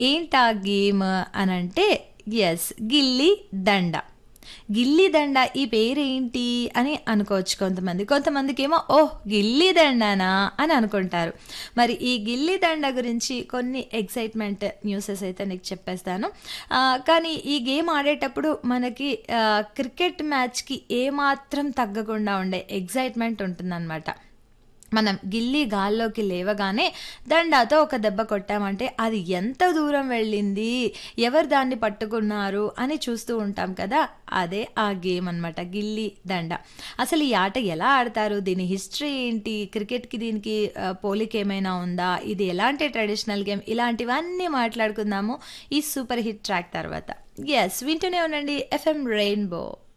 ఏంటా గేమ్ అని అంటే ఎస్ గిల్లి దండ గిల్లి దండ ఈ పేరేంటి అని అనుకోవచ్చు కొంతమంది కొంతమందికి ఏమో ఓహ్ గిల్లి దండనా అని అనుకుంటారు మరి ఈ గిల్లి దండ గురించి కొన్ని ఎక్సైట్మెంట్ న్యూసెస్ అయితే నీకు చెప్పేస్తాను ఆ, కానీ ఈ గేమ్ ఆడేటప్పుడు మనకి ఆ, క్రికెట్ మ్యాచ్కి ఏమాత్రం తగ్గకుండా ఉండే ఎగ్జైట్మెంట్ ఉంటుందన్నమాట మనం గిల్లి గాల్లోకి లేవగానే దండాతో ఒక దెబ్బ కొట్టామంటే అది ఎంత దూరం వెళ్ళింది ఎవరు దాన్ని పట్టుకున్నారు అని చూస్తూ ఉంటాం కదా అదే ఆ గేమ్ అన్నమాట గిల్లి దండ అసలు ఈ ఆట ఎలా ఆడతారు దీని హిస్టరీ ఏంటి క్రికెట్కి దీనికి ఆ, పోలిక ఏమైనా ఉందా ఇది ఎలాంటి ట్రెడిషనల్ గేమ్ ఇలాంటివన్నీ మాట్లాడుకుందాము ఈ సూపర్ హిట్ ట్రాక్ తర్వాత ఎస్ వింటూనే ఉండండి ఎఫ్ఎం రెయిన్బో